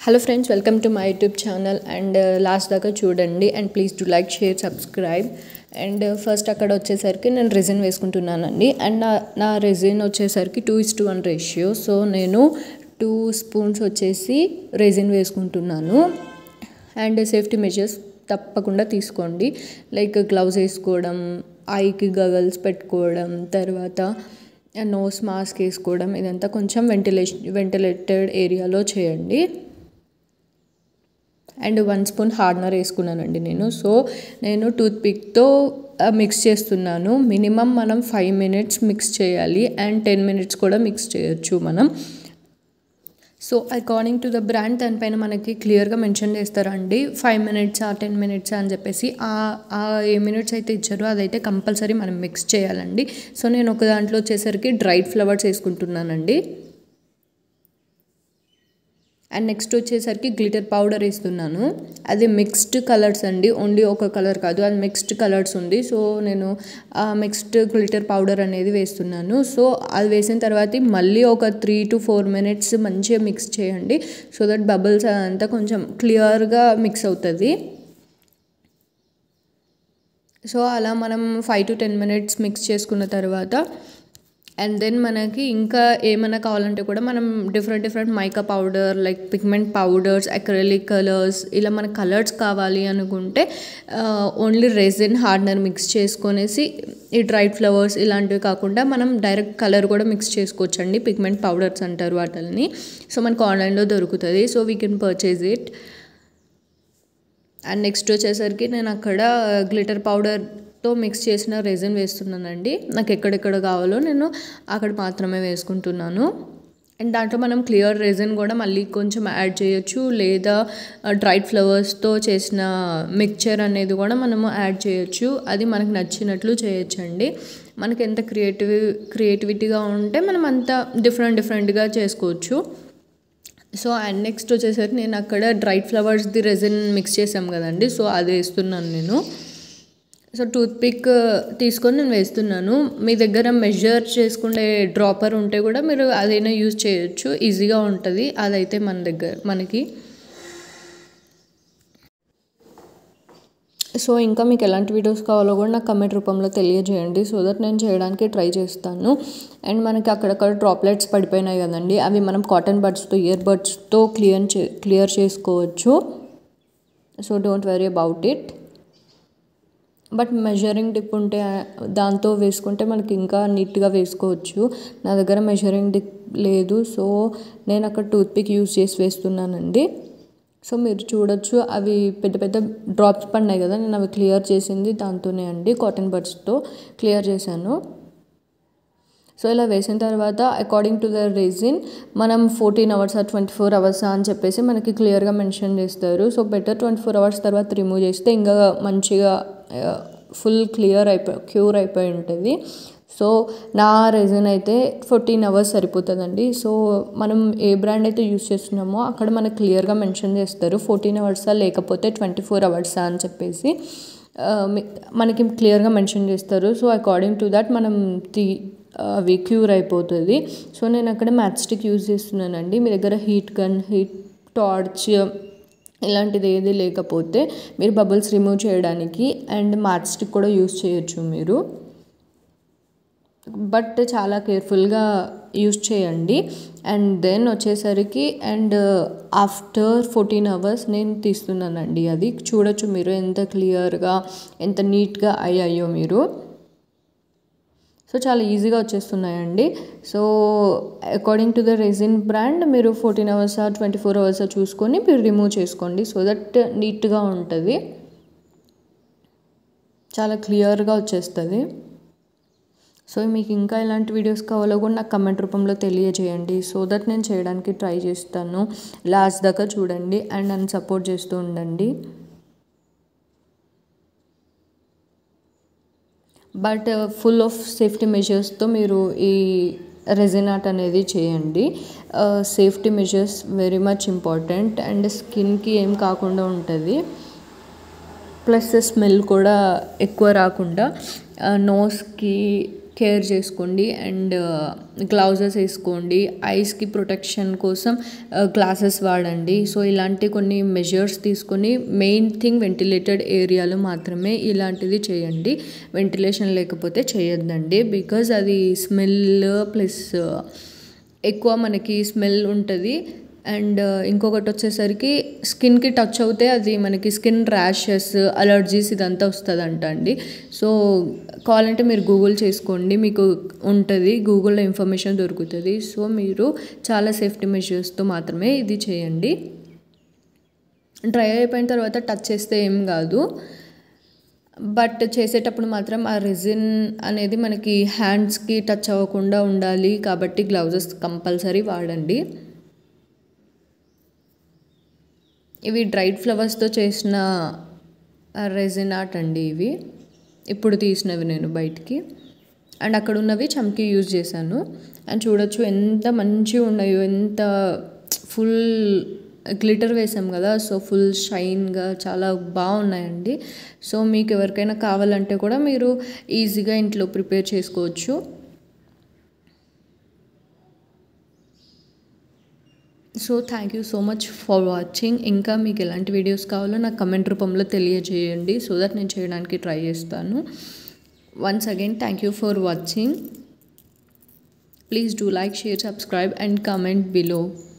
hello friends welcome to my YouTube channel and last దాకా చూడండి and please to like share subscribe and first అక్కడ వచ్చేసరికి నేను resin వేసుకుంటున్నానండి అండ్ నా నా రెజిన్ వచ్చేసరికి two is to one ratio so నేను టూ స్పూన్స్ వచ్చేసి రెజిన్ వేసుకుంటున్నాను అండ్ సేఫ్టీ మెజర్స్ తప్పకుండా తీసుకోండి లైక్ గ్లౌజ్ వేసుకోవడం ఐకి గగల్స్ పెట్టుకోవడం తర్వాత నోస్ మాస్క్ వేసుకోవడం ఇదంతా కొంచెం వెంటిలేషన్ వెంటిలేటెడ్ ఏరియాలో చేయండి అండ్ వన్ స్పూన్ హార్డ్నర్ వేసుకున్నానండి నేను సో నేను టూత్ పిక్తో మిక్స్ చేస్తున్నాను మినిమం మనం ఫైవ్ మినిట్స్ మిక్స్ చేయాలి అండ్ టెన్ మినిట్స్ కూడా మిక్స్ చేయొచ్చు మనం so according to the brand దానిపైన మనకి క్లియర్గా మెన్షన్ చేస్తారండి ఫైవ్ మినిట్స్ ఆ టెన్ మినిట్స్ అని చెప్పేసి ఆ ఏ మినిట్స్ అయితే ఇచ్చారో అదైతే కంపల్సరీ మనం మిక్స్ చేయాలండి సో నేను ఒక దాంట్లో వచ్చేసరికి డ్రైడ్ ఫ్లవర్స్ వేసుకుంటున్నానండి అండ్ నెక్స్ట్ వచ్చేసరికి గ్లిటర్ పౌడర్ వేస్తున్నాను అది మిక్స్డ్ కలర్స్ అండి ఓన్లీ ఒక కలర్ కాదు అది మిక్స్డ్ కలర్స్ ఉంది సో నేను ఆ మిక్స్డ్ గ్లిటర్ పౌడర్ అనేది వేస్తున్నాను సో అది వేసిన తర్వాత మళ్ళీ ఒక త్రీ టు ఫోర్ మినిట్స్ మంచిగా మిక్స్ చేయండి సో దట్ బబుల్స్ అదంతా కొంచెం క్లియర్గా మిక్స్ అవుతుంది సో అలా మనం five to ten minutes mix చేసుకున్న తర్వాత అండ్ దెన్ మనకి ఇంకా ఏమైనా కావాలంటే కూడా మనం different different mica powder like pigment powders acrylic colours ఇలా మన కలర్స్ కావాలి అనుకుంటే ఓన్లీ రెజిన్ హార్డ్నర్ మిక్స్ చేసుకొనేసి ఈ డ్రైడ్ ఫ్లవర్స్ ఇలాంటివి కాకుండా మనం డైరెక్ట్ కలర్ కూడా మిక్స్ చేసుకోవచ్చు అండి పిగ్మెంట్ పౌడర్స్ అంటారు వాటిని సో మనకు ఆన్లైన్లో దొరుకుతుంది so we can purchase it and next వచ్చేసరికి నేను అక్కడ గ్లిటర్ పౌడర్ తో మిక్స్ చేసిన రెజిన్ వేస్తున్నానండి నాకు ఎక్కడెక్కడ కావాలో నేను అక్కడ మాత్రమే వేసుకుంటున్నాను అండ్ దాంట్లో మనం క్లియర్ రెజిన్ కూడా మళ్ళీ కొంచెం యాడ్ చేయొచ్చు లేదా డ్రైడ్ ఫ్లవర్స్తో చేసిన మిక్చర్ అనేది కూడా మనము యాడ్ చేయొచ్చు అది మనకు నచ్చినట్లు చేయొచ్చండి మనకి ఎంత క్రియేటివ్ క్రియేటివిటీగా ఉంటే మనం అంత డిఫరెంట్ డిఫరెంట్గా చేసుకోవచ్చు సో అండ్ నెక్స్ట్ వచ్చేసరికి నేను అక్కడ డ్రైడ్ ఫ్లవర్స్ది రెజిన్ మిక్స్ చేసాం కదండి సో అది వేస్తున్నాను నేను సో టూత్ పిక్ తీసుకొని నేను వేస్తున్నాను మీ దగ్గర మెజర్ చేసుకునే డ్రాపర్ ఉంటే కూడా మీరు అదైనా యూజ్ చేయొచ్చు ఈజీగా ఉంటుంది అదైతే మన దగ్గర మనకి సో ఇంకా మీకు ఎలాంటి వీడియోస్ కావాలో కూడా నాకు కమెంట్ రూపంలో తెలియజేయండి సో దట్ నేను చేయడానికి ట్రై చేస్తాను అండ్ మనకి అక్కడక్కడ డ్రాప్లెట్స్ పడిపోయినాయి కదండి అవి మనం కాటన్ బడ్స్తో ఇయర్ బడ్స్తో క్లియర్ చే క్లియర్ చేసుకోవచ్చు so don't worry about it but measuring tip ఉంటే దాంతో వేసుకుంటే మనకి ఇంకా నీట్గా వేసుకోవచ్చు నా దగ్గర మెజరింగ్ టిప్ లేదు సో నేను అక్కడ టూత్ పిక్ యూస్ చేసి వేస్తున్నానండి సో మీరు చూడొచ్చు అవి పెద్ద పెద్ద డ్రాప్స్ పడినాయి కదా నేను అవి క్లియర్ చేసింది దాంతోనే అండి కాటన్ బడ్స్తో క్లియర్ చేశాను సో ఇలా వేసిన తర్వాత అకార్డింగ్ టు ద రీజిన్ మనం fourteen hours twenty four hours అని చెప్పేసి మనకి క్లియర్గా మెన్షన్ చేస్తారు so better twenty four hours తర్వాత రిమూవ్ చేస్తే ఇంకా మంచిగా ఫుల్ క్లియర్ అయిపోయి క్యూర్ అయిపోయి ఉంటుంది సో నా రెజిన్ అయితే ఫోర్టీన్ అవర్స్ సరిపోతుందండి సో మనం ఏ బ్రాండ్ అయితే యూస్ చేస్తున్నామో అక్కడ మనకు క్లియర్గా మెన్షన్ చేస్తారు ఫోర్టీన్ అవర్సా లేకపోతే ట్వంటీ ఫోర్ అవర్సా అని చెప్పేసి మనకి క్లియర్గా మెన్షన్ చేస్తారు సో అకార్డింగ్ టు దట్ మనం తీ అవి క్యూర్ అయిపోతుంది సో నేను అక్కడ మ్యాచ్ స్టిక్ యూజ్ చేస్తున్నానండి మీ దగ్గర హీట్ గన్ హీట్ టార్చ్ ఇలాంటిది ఏది లేకపోతే మీరు బబుల్స్ రిమూవ్ చేయడానికి అండ్ మ్యాచ్ స్టిక్ కూడా యూజ్ చేయొచ్చు మీరు బట్ చాలా కేర్ఫుల్గా యూజ్ చేయండి అండ్ దెన్ వచ్చేసరికి అండ్ ఆఫ్టర్ ఫోర్టీన్ అవర్స్ నేను తీస్తున్నానండి అది చూడొచ్చు మీరు ఎంత క్లియర్గా ఎంత నీట్గా అయ్యాయో మీరు సో చాలా ఈజీగా వచ్చేస్తున్నాయండి so according to the resin brand మీరు fourteen hours twenty four hours చూసుకొని మీరు రిమూవ్ చేసుకోండి సో దట్ నీట్గా ఉంటుంది చాలా క్లియర్గా వచ్చేస్తుంది సో మీకు ఇంకా ఎలాంటి వీడియోస్ కావాలో కూడా నాకు కమెంట్ రూపంలో తెలియజేయండి సో దట్ నేను చేయడానికి ట్రై చేస్తాను లాస్ట్ దాకా చూడండి అండ్ నన్ను సపోర్ట్ చేస్తూ ఉండండి బట్ ఫుల్ ఆఫ్ సేఫ్టీ మెజర్స్తో మీరు ఈ రెజిన్ ఆర్ట్ అనేది చేయండి safety measures very much important and స్కిన్కి ఏం కాకుండా ఉంటుంది ప్లస్ స్మెల్ కూడా ఎక్కువ రాకుండా నోస్కి కేర్ చేసుకోండి అండ్ గ్లౌజెస్ వేసుకోండి ఐస్కి ప్రొటెక్షన్ కోసం గ్లాసెస్ వాడండి సో ఇలాంటి కొన్ని మెజర్స్ తీసుకొని మెయిన్ థింగ్ వెంటిలేటెడ్ ఏరియాలో మాత్రమే ఇలాంటిది చేయండి వెంటిలేషన్ లేకపోతే చేయొద్దండి బికాజ్ అది స్మెల్ ప్లస్ ఎక్కువ మనకి స్మెల్ ఉంటుంది అండ్ ఇంకొకటి వచ్చేసరికి స్కిన్కి టచ్ అవుతే అది మనకి స్కిన్ ర్యాషెస్ అలర్జీస్ ఇదంతా వస్తుందంట అండి సో కావాలంటే మీరు గూగుల్ చేసుకోండి మీకు ఉంటుంది గూగుల్లో ఇన్ఫర్మేషన్ దొరుకుతుంది సో మీరు చాలా సేఫ్టీ మెజర్స్తో మాత్రమే ఇది చేయండి డ్రై అయిపోయిన తర్వాత టచ్ చేస్తే ఏం కాదు బట్ చేసేటప్పుడు మాత్రం ఆ రెజిన్ అనేది మనకి హ్యాండ్స్కి టచ్ అవ్వకుండా ఉండాలి కాబట్టి గ్లౌజెస్ కంపల్సరీ వాడండి ఇవి డ్రైడ్ ఫ్లవర్స్తో చేసిన రెజిన్ ఆర్ట్ అండి ఇవి ఇప్పుడు తీసినవి నేను బయటికి అండ్ అక్కడ ఉన్నవి చమ్కి యూజ్ చేశాను అండ్ చూడొచ్చు ఎంత మంచిగా ఉన్నాయో ఎంత ఫుల్ గ్లిటర్ వేసాం కదా సో ఫుల్ షైన్గా చాలా బాగున్నాయండి సో మీకు ఎవరికైనా కావాలంటే కూడా మీరు ఈజీగా ఇంట్లో ప్రిపేర్ చేసుకోవచ్చు so thank you so much for watching ఇంకా మీకు ఎలాంటి వీడియోస్ కావాలో నాకు కమెంట్ రూపంలో తెలియజేయండి సో దట్ నేను చేయడానికి ట్రై చేస్తాను once again thank you for watching please do like share subscribe and comment below